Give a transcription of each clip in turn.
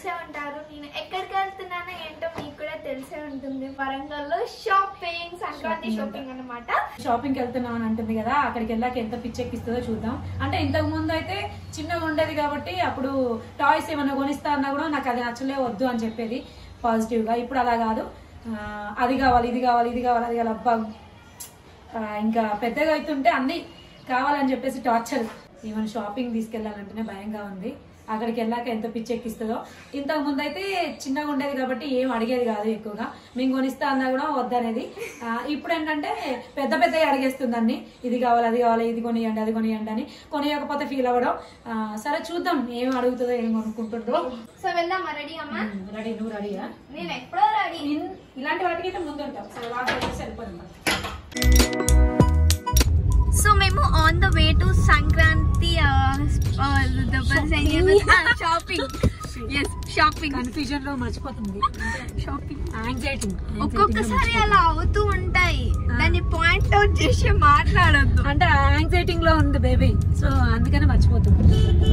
చూసే ఉంటారు నేను ఎక్కడికి వెళ్తున్నానో ఏంటో మీకు కూడా తెలిసే ఉంటుంది వరంగల్లో షాపింగ్ సంక్రాంతి షాపింగ్ అన్నమాట షాపింగ్కి వెళ్తున్నాం అని అంటుంది కదా అక్కడికి వెళ్ళాక ఎంత పిచ్చెక్కిస్తుందో చూద్దాం అంటే ఇంతకు ముందు అయితే చిన్నగా ఉండేది కాబట్టి అప్పుడు టాయ్స్ ఏమైనా కొనిస్తా అన్నా కూడా నాకు అది నచ్చలే వద్దు అని చెప్పేది పాజిటివ్గా ఇప్పుడు అలా కాదు ఆ, అది కావాలి ఇది కావాలి ఇది కావాలి అది కావాలి అబ్బా ఆ, ఇంకా పెద్దగా అవుతుంటే అన్నీ కావాలని చెప్పేసి టార్చర్ ఈవెన్ షాపింగ్ తీసుకెళ్ళాలంటేనే భయంగా ఉంది అక్కడికి వెళ్ళాక ఎంత పిచ్చెక్కిస్తుందో ఇంతకు ముందు అయితే చిన్నగా ఉండేది కాబట్టి ఏం అడిగేది కాదు ఎక్కువగా మేము కొనిస్తా అన్నా కూడా వద్దనేది ఆ, ఇప్పుడు ఏంటంటే పెద్ద పెద్దగా అడిగేస్తుంది అన్ని ఇది కావాలి అది కావాలి ఇది కొనియండి అది కొనియండి అని కొనియకపోతే ఫీల్ అవ్వడం ఆ, సరే చూద్దాం ఏం అడుగుతుందో ఏం కొనుక్కుంటుండ్రో సో వెళ్దామా రెడీ అమ్మా రెడీ నువ్వు రెడీయా నేను ఎప్పుడో రెడీ ఇలాంటి వాటికైతే ముందు ఉంటాం సరే వాటి సరిపోతుంది సో మేము on the way to Sankranti shopping yes shopping confusion లో మర్చిపోతుంది షాపింగ్ యాంగ్జైటీ ఒక్కొక్కసారి అలా అవుతూ ఉంటాయి దాన్ని పాయింట్ అవుట్ చేసి మాట్లాడొద్దు అంటే యాంగ్జైటింగ్ లో ఉంది బేబీ సో అందుకని మర్చిపోతుంది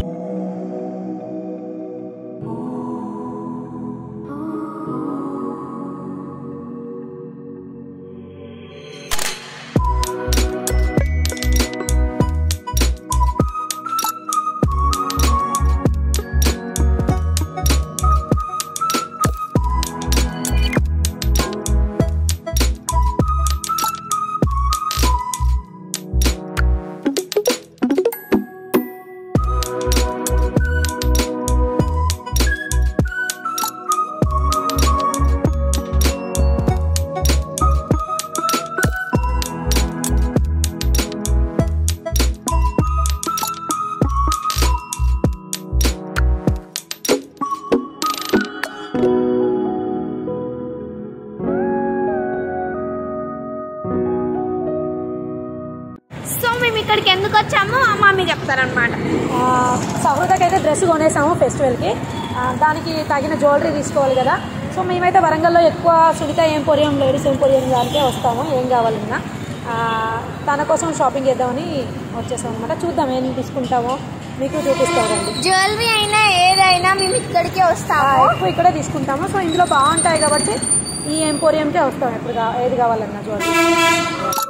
సో మేము ఇక్కడికి ఎందుకు వచ్చామో అమ్మ మీకు చెప్తారనమాట సహృదకి అయితే డ్రెస్ కొనేసాము ఫెస్టివల్కి ఆ, దానికి తగిన జ్యువెలరీ తీసుకోవాలి కదా సో మేమైతే వరంగల్లో ఎక్కువ సునీత ఏం పొరియం లేడీస్ ఏం పొరియం దానికే వస్తాము ఏం కావాలన్నా ఆ, తన కోసం షాపింగ్ చేద్దామని వచ్చేసాం అనమాట చూద్దాం ఏం తీసుకుంటామో మీకు చూపిస్తారండి జ్యువెలరీ అయినా ఏదైనా మేము ఇక్కడికే వస్తాము ఎక్కువ ఇక్కడే తీసుకుంటాము సో ఇందులో బాగుంటాయి కాబట్టి ఈ ఎంపోరియంకే వస్తాం ఎప్పుడు కా- ఏది కావాలన్నా జ్యువెలరీ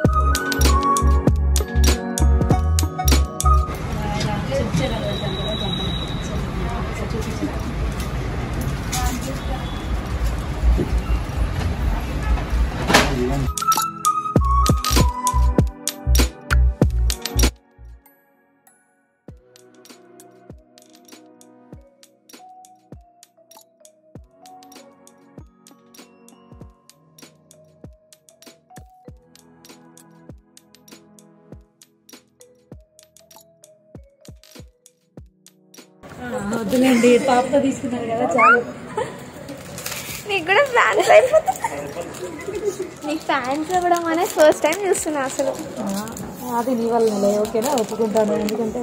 వద్దులేండి పాపతో తీసుకున్నారు కదా చాలు నీకు కూడా ఫ్యాన్స్ అయిపోతుంది నీకు ఫ్యాన్స్ ఇవ్వడం అనేది ఫస్ట్ టైం చూస్తున్నా అసలు ఆ, అది నీ వల్లనే ఓకేనా ఒప్పుకుంటాను ఎందుకంటే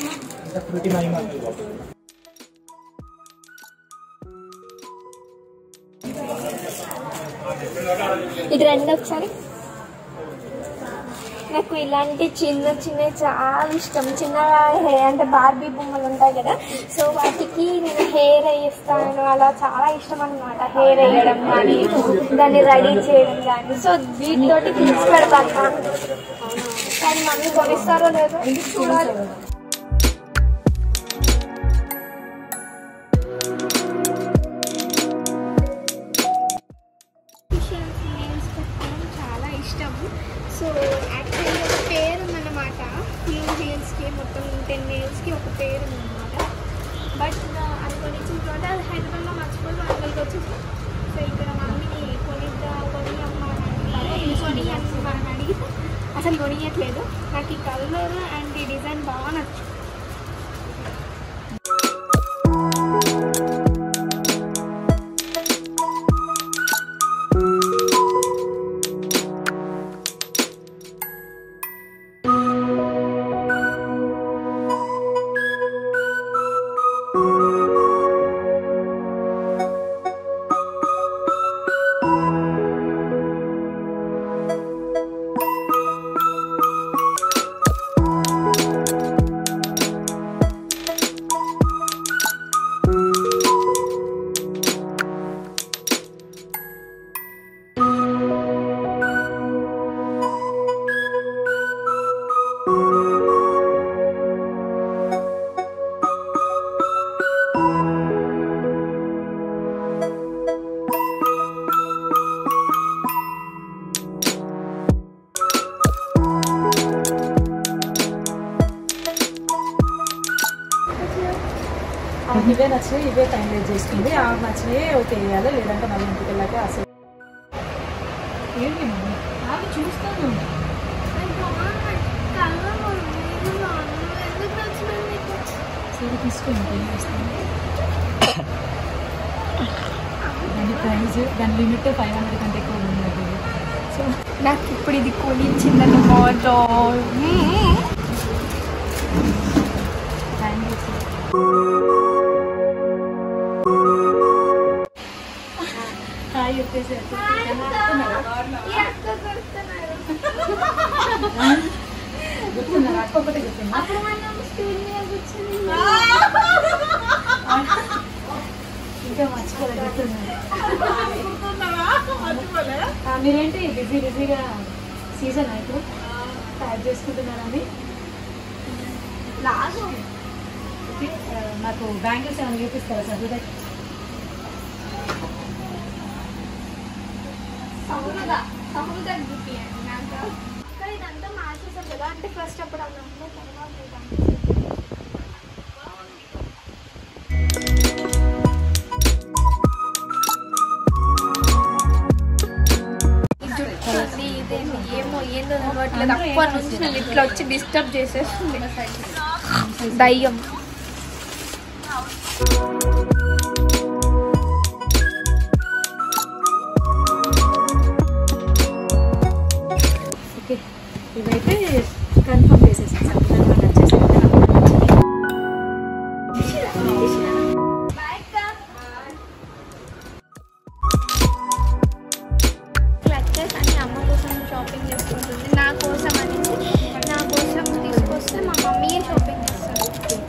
ఇది రెండు ఒకసారి నాకు ఇలాంటి చిన్న చిన్న చాలా ఇష్టం చిన్న హెయిర్ అంటే బార్బీ బొమ్మలు ఉంటాయి కదా సో వాటికి నేను హెయిర్ వేస్తాను అలా చాలా ఇష్టం అనమాట హెయిర్ వేయడం కానీ దాన్ని రెడీ చేయడం కానీ సో వీటితోటి కిడ్స్ పెడతాను కానీ మమ్మీ కొనిస్తారో లేదో చూడాలి ఫిషియల్స్ నేమ్స్ పెట్టుకోవడం చాలా ఇష్టం సో యాక్చువల్లీ ఒక పేరు ఉందన్నమాట ఫ్యూ హీల్స్కి మొత్తం టెన్ నేల్స్కి ఒక పేరు ఉందన్నమాట బట్ అది కొనిచ్చిన తర్వాత అది హైదరాబాద్లో మర్చిపోయి వరంగల్కి వచ్చేసి సో ఇక్కడ మమ్మీని కొనిద్దా కొని అమ్మాలని కొని అమ్మాలని అడిగితే అసలు కొనియట్లేదు నాకు ఈ కలర్ అండ్ ఈ డిజైన్ బాగా నచ్చింది ఆమెకి ఇవే నచ్చినాయి ఇవే ఫైనలైజ్ చేసుకుంది ఆమె నచ్చినాయి ఓకే వేయాలి లేదంటే మళ్ళీ ఇంటికి వెళ్ళాక అసలు ఏంటి మమ్మీ ఆమె చూస్తాను సరే తీసుకోండి ఏం చేస్తాను దాని ప్రైస్ దాని లిమిట్ ఫైవ్ హండ్రెడ్ కంటే ఎక్కువ ఉంది సో నాకు ఇప్పుడు ఇది కొనిచ్చిందన్నమాట థ్యాంక్ యూ హాయ్ చెప్పేసి గుర్తున్నారు అక్క ఒకటే గుర్తుందా అప్పుడు మనం స్టూల్ మీద కూర్చొని ఇంకా మర్చిపోలేదు గుర్తున్నారు ఆ, మీరేంటి బిజీ బిజీగా సీజన్ ఇప్పుడు ప్యాక్ చేసుకుంటున్నారండి లాగు ఓకే ఆ, నాకు బ్యాంగిల్స్ ఏమైనా చూపిస్తారా చదువుదా సౌలుగా సౌలుగా చూపియండి నాకు కానీ ఇదంతా మార్చేసాం కదా అంటే ఫస్ట్ అప్పుడు అన్నాము తర్వాత ఇదంతా జుట్టు ఇదేంటి ఏమో ఏందో అలవాట్లేదు అప్పటి నుంచి నేను ఇట్లా వచ్చి డిస్టర్బ్ చేసేస్తుంది దయ్యం ఓకే ఇవైతే కన్ఫర్మ్ చేసేసాను సార్ దానివల్ల వచ్చేసి క్లచెస్ అని అమ్మ కోసం షాపింగ్ చేసుకుంటుంది నా కోసం అనేసి నా కోసం తీసుకొస్తే మా మమ్మీయే షాపింగ్ చేస్తారు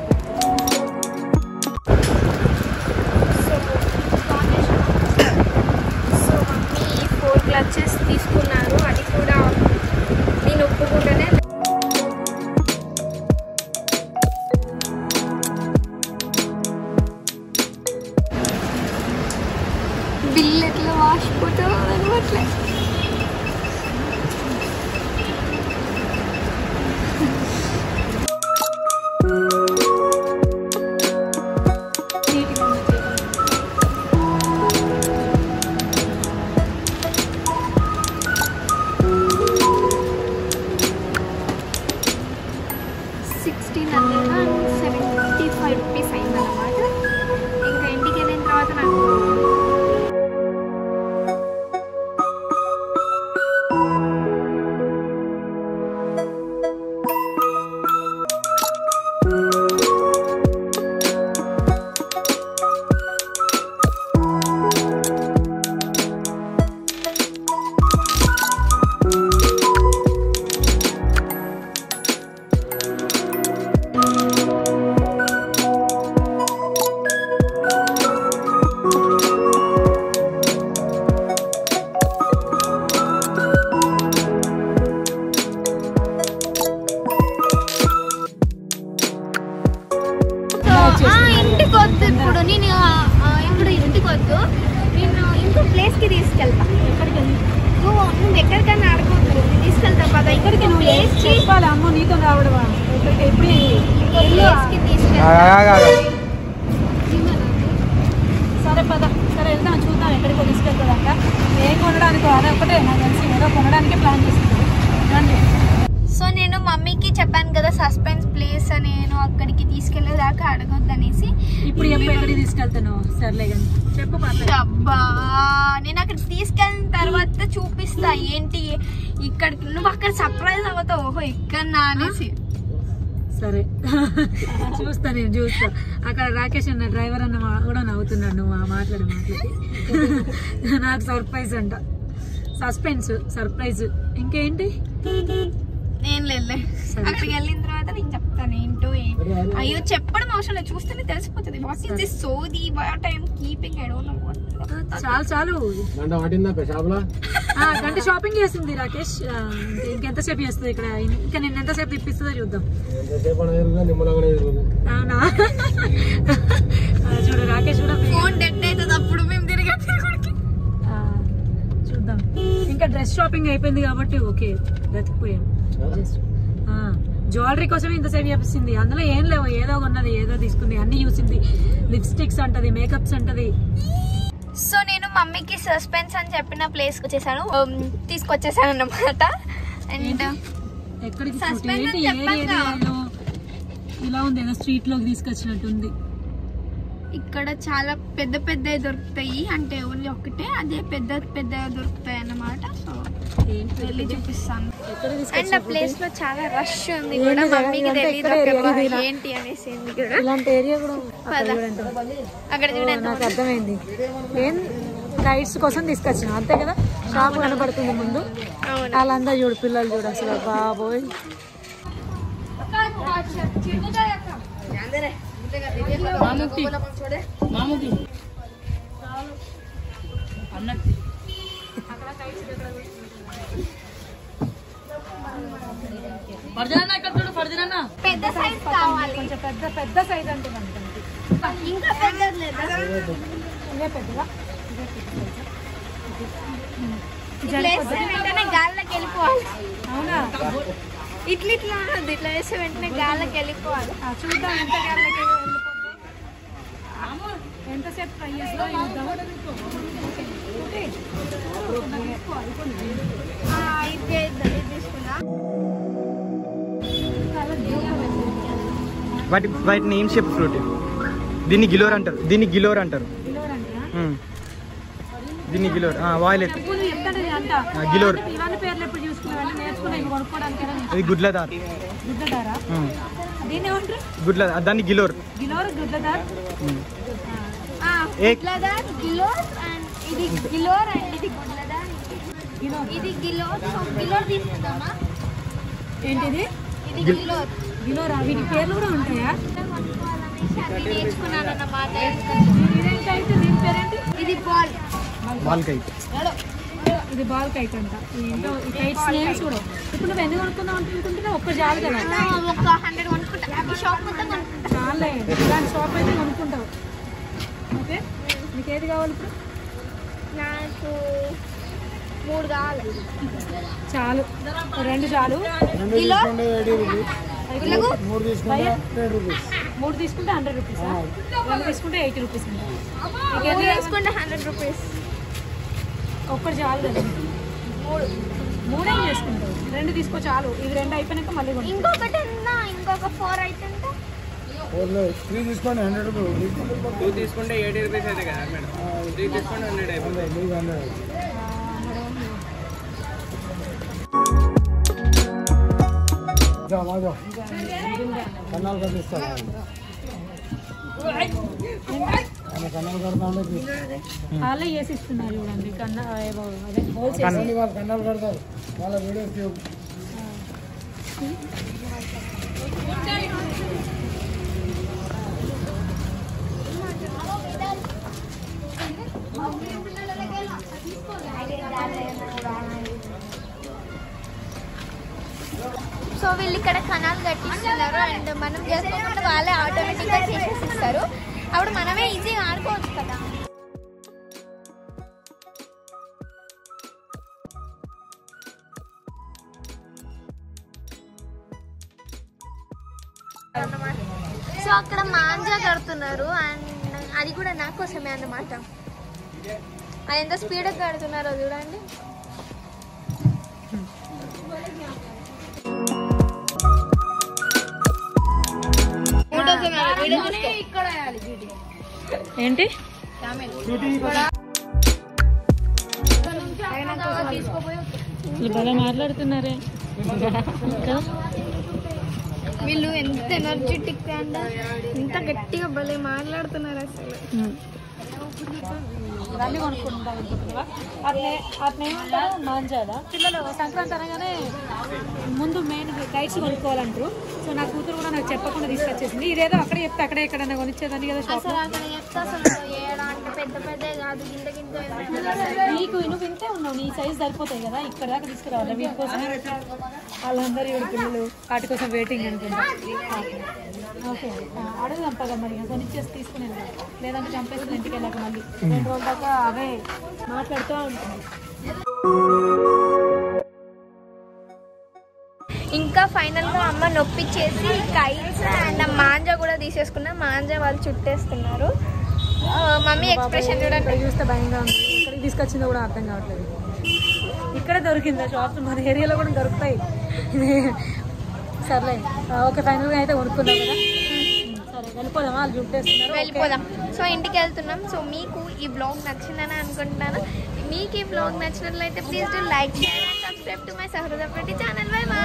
so foundation so mummy four clutches తీసుకున్నారు అది కూడా నేను ఒప్పుకుంటేనే బిల్ ఎట్లా వాసిపోతుందో అనట్లే sixteen hundred and seventy five rupees అయిందన్నమాట ఇంకా ఇంటికి వెళ్ళిన తర్వాత నాకు సో ఆ, ఇంటికి వద్దు ఇప్పుడు నేను ఆ, ఇప్పుడు ఇంటికి వద్దు నేను ఇంకో ప్లేస్కి తీసుకెళ్తా ఎక్కడికి వెళ్ళి నువ్వు నువ్వు ఎక్కడికైనా ఆడుకోవద్దు నేను తీసుకెళ్తా పద ఇక్కడికి నువ్వు ఏ- ప్లేస్కి చెప్పాలి అమ్మ నీతో రావడమా ఇక్కడికి ఎప్పుడు ఇంకో ప్లేస్కి తీసుకెళ్తా సరే పద సరే వెళ్దాం చూద్దాం ఎక్కడికో తీసుకెళ్తుందంట ఏం కొనడానికి అదే ఒకటే నాకు తెలిసి ఏదో కొనడానికి ప్లాన్ చేస్తుంది రండి సో నేను మమ్మీకి చెప్పాను కదా సస్పెన్స్ ప్లేస్ నేను అక్కడికి తీసుకెళ్లేదాకా అడగొద్దు అనేసి ఇప్పుడు చెప్పు ఎక్కడికి తీసుకెళ్తున్నావు సర్లే కానీ చెప్పు పర్లేదు అబ్బా నేను అక్కడికి తీసుకెళ్ళిన తర్వాత చూపిస్తా ఏంటి ఇక్కడికి నువ్వు అక్కడ సర్ప్రైజ్ అవుతావు ఓహో ఇక్కడ నా అనేసి సరే చూస్తా నేను చూస్తా అక్కడ రాకేష్ అన్న డ్రైవర్ అన్న మా- కూడా నవ్వుతున్నాడు నువ్వు ఆ మాట్లాడి మాట్లాడి నాకు సర్ప్రైజ్ అంట సస్పెన్స్ సర్ప్రైజ్ ఇంకేంటి నేను లేదులే సరే. అక్కడికి వెళ్ళిన తర్వాత నేను చెప్తాను ఏంటో ఏ- అయ్యో చెప్పడం అవసరం లేదు చూస్తేనే తెలిసిపోతుంది వాట్ ఈస్ దిస్ సోది what I'm keeping I don't know what చాలు చాలు గంట పట్టిందా షాపులో ఆ, గంట షాపింగ్ చేసింది రాకేష్ ఆ, ఇంక- ఇంకెంతసేపు చేస్తుంది ఇక్కడ ఇంకా నేను ఎంతసేపు ఇప్పిస్తుందో చూద్దాం ఎంతసేపు అనేది ఎరుగుదా నిమ్మలంగానే ఎరుగుదు అవునా ఆ, చూడు రాకేష్ కూడా free. ఫోన్ డెడ్ అవుతుంది అప్పుడు మేము తిరిగి తిరుగుడికి ఆ, చూద్దాం ఇంకా డ్రెస్ షాపింగ్ అయిపోయింది కాబట్టి ఓకే బ్రతికిపోయాం Just. ఆ, జ్యువెలరీ కోసమే ఇంతసేపు చేపిస్తుంది అందులో ఏం లేవు ఏదో ఉన్నది ఏదో తీసుకుంది అన్ని చూసింది లిప్స్టిక్స్ అంటది మేకప్స్ అంటది సో నేను మమ్మీకి సస్పెన్స్ అని చెప్పిన ప్లేస్కి వచ్చేసాను Um, తీసుకొచ్చేసాను అన్నమాట అండ్ ఎక్కడికి Suspense చూడు? ఏంటి అని ఏ చెప్పాను ఏరియాలో ఇలా ఉంది ఏదో స్ట్రీట్ లోకి తీసుకొచ్చినట్టుంది ఇక్కడ చాలా పెద్ద పెద్ద దొరుకుతాయి అంటే ఓన్లీ ఒకటే అదే పెద్ద పెద్ద దొరుకుతాయి అన్నమాట సో వెళ్ళి చూపిస్తాను ఎక్కడ అండ్ ఆ ప్లేస్ లో చాలా రష్ ఉంది ఏంటి కూడా జగన్, మమ్మీకి ఇదంతా తెలియదు ఎక్కడ area అక్కడ ఇదిరా? ఏంటి అనేసి ఉంది కూడా ఇలాంటి ఏరియా కూడా అక్కడ పద. చూడండి. అక్కడ ఓ, చూడండి నాకు అర్థమైంది ఏం కైట్స్ కోసం తీసుకొచ్చిన అంతే కదా షాప్ కనబడుతుంది ముందు అవును వాళ్ళందరూ చూడు పిల్లలు చూడు అసలు బాబోయ్ పెద్ద సైజ్ కావాలి కొంచెం పెద్ద పెద్ద సైజ్ అంటే మనకి ఇంకా పెద్దది లేదా ఇదే పెద్దగా ఇట్లా వేస్తే వెంటనే గాల్లోకి వెళ్ళిపోవాలి అవునా ఇట్లా ఇట్లా ఉన్నది ఇట్లా వేస్తే వెంటనే గాల్లోకి వెళ్ళిపోవాలి ఆ, చూద్దాం ఎంత గంటలకి వెళ్ళిపోతుందో. ఎంతసేపు ట్రై చేస్తా చూద్దాం ఓకే. ఆ, ఇది చేద్దాం, ఇది తీసుకుందా వాటి వాటి నేమ్ చెప్పు ఫ్రూట్ దీన్ని గిలోర్ అంటారు దీన్ని గిలోర్ అంటారు గిలోర్ అంటారా? ఉమ్. దీన్ని గిలోర్ వాయిలెట్ చెప్పు నువ్వు చెప్తాను ఇది అంట ఆ, గిలోర్. ఇవన్నీ- ఇవన్నీ పేర్లు ఎప్పుడు చూసుకున్నావు నేర్చుకున్నా ఇవి కొనుక్కోవడానికి ఇది గుడ్లదార్ గుడ్లదారా ఉమ్. దీన్ని ఏమంటారు గుడ్ల దాన్ని గిలోర్ గిలోర్ గుడ్లదార్ ఉమ్. ఆ, ఏ- గుడ్లదార్ గిలోర్ అండ్ ఇది గిలోర్ అండ్ ఇది గుడ్లదార్ గిలోర్ ఇది గిలోర్ సో గిలోర్ తీసుకుందామా ఏంటిది ఇది గిలోర్ గిలోరా వీటి పేర్లు కూడా ఉంటాయా కొనుక్కోవాలనేసి అది నేర్చుకున్నాను అన్నమాట ఇదేంటైతే దీని పేరేంటి ఇది బాల్ బాల్ కైట్ ఇది బాల్ కైట్ అంట ఏంటో ఈ కైట్స్ నేమ్స్ కూడా ఇప్పుడు నువ్వు ఎన్ని కొనుక్కుందాం అనుకుంటున్నా ఒక్క జాలి కదా ఒక హండ్రెడ్ కొనుక్కుంటా ఈ షాప్ మొత్తం కొనుక్కుంటా చాలే దాని షాప్ అయితే కొనుక్కుంటావు ఓకే నీకు ఏది కావాలి ఇప్పుడు నాకు మూడు కావాలి చాలు రెండు చాలు కిలో ఇలాగూ మూడు తీసుకుంటే టెన్ రూపీస్ మూడు తీసుకుంటే హండ్రెడ్ రూపీస్ రెండు తీసుకుంటే ఎయిటీ రూపీస్ అంట మూడు తీసుకుంటే హండ్రెడ్ రూపీస్ ఒక్కటి చాలు కదా మూడు మూడేం చేసుకుంటావు రెండు తీసుకో చాలు ఇవి రెండు అయిపోయినాక మళ్ళీ కొనుక్కో ఇంకొకటి ఉందా ఇంకొక ఫోర్ అయితే ఎంత? ఫోర్లో త్రీ తీసుకోండి హండ్రెడ్ రూపీస్ టూ తీసుకుంటే ఎయిటీ రూపీస్ అయితే కదా మేడం త్రీ తీసుకుంటే హండ్రెడ్ అయిపోతుంది మీకు హండ్రెడ్ जा आ जाओ कन्नाल कर दिस्ता कन्नाल करता हूँ వాళ్ళే చేసి ఇస్తున్నారు చూడండి కన్నా ఏవో అదే హోల్సేల్ కన్నాలు వాళ్ళు కన్నాలు కడతారు వాళ్ళ వీడియోస్ తీయు. సో వీళ్ళు ఇక్కడ కణాలు కట్టిస్తున్నారు అండ్ మనం చేసుకోకుండా వాళ్ళే ఆటోమేటిక్గా చేసేసి ఇస్తారు అప్పుడు మనమే ఈజీగా ఆడుకోవచ్చు కదా సో అక్కడ మాంజా కడుతున్నారు అండ్ అది కూడా నా కోసమే అన్నమాట అది ఎంత స్పీడ్గా కడుతున్నారో చూడండి ఏంటి అసలు బాగా మాట్లాడుతున్నారే కదా? వీళ్ళు ఎంత ఎనర్జెటిక్ అండ్ ఎంత గట్టిగా భలే మాట్లాడుతున్నారు అసలు ఉమ్. ఇవన్నీ కొనుక్కుంటాం అనుకుంటున్నావా అట్లే అట్లా ఏమంటారు మాంజాదా పిల్లలు సంక్రాంతి అనగానే ముందు మెయిన్ గైడ్స్ కొనుక్కోవాలంటారు సో నా కూతురు కూడా నాకు చెప్పకుండా తీసుకొచ్చేసింది ఇదేదో అక్కడ చెప్తే అక్కడే ఎక్కడైనా కొనిచ్చేదాన్ని కదా షాప్ అసలు అక్కడ చెప్తా అసలు ఏడా అంటే పెద్ద పెద్ద కాదు గింత గింత ఏమైనా నీకు నువ్వు ఇంతే ఉన్నావు నీ సైజ్ సరిపోతాయి కదా ఇక్కడ దాకా తీసుకురావాలి వీటి కోసం వాళ్ళందరూ ఇప్పుడు పిల్లలు వాటి కోసం వెయిటింగ్ అనుకుంటా ఓకే ఆ, అడుగుదాం పద మరి ఇక కొనిచ్చేసి తీసుకుని వెళ్దాం. లేదంటే చంపేస్తుంది ఇంటికి వెళ్ళాక మళ్ళీ రెండు రోజుల దాకా అవే మాట్లాడుతూ ఉంటాం ఇంకా ఫైనల్గా అమ్మ నొప్పిచ్చేసి కైట్స్ అండ్ ఆ మాంజా కూడా తీసేసుకున్నా మాంజా వాళ్ళు చుట్టేస్తున్నారు ఆ, మమ్మీ ఎక్స్ప్రెషన్ ఇక్కడ చూడండి చూస్తే భయంగా ఉంది ఇక్కడికి తీసుకొచ్చిందో కూడా అర్థం కావట్లేదు ఇక్కడే దొరికింది షాప్స్ మన ఏరియాలో కూడా దొరుకుతాయి సర్లే ఆ, ఓకే ఫైనల్గా అయితే కొనుక్కున్నాం కదా సరే వెళ్ళిపోదామా వాళ్ళు చుట్టేస్తున్నారు ఓకే. వెళ్ళిపోదాం సో ఇంటికి వెళ్తున్నాం సో మీకు ఈ బ్లాగ్ నచ్చిందని అనుకుంటున్నాను మీకు ఈ బ్లాగ్ నచ్చినట్లయితే please do like share and subscribe to my సహృద ప్రతి ఛానల్ బై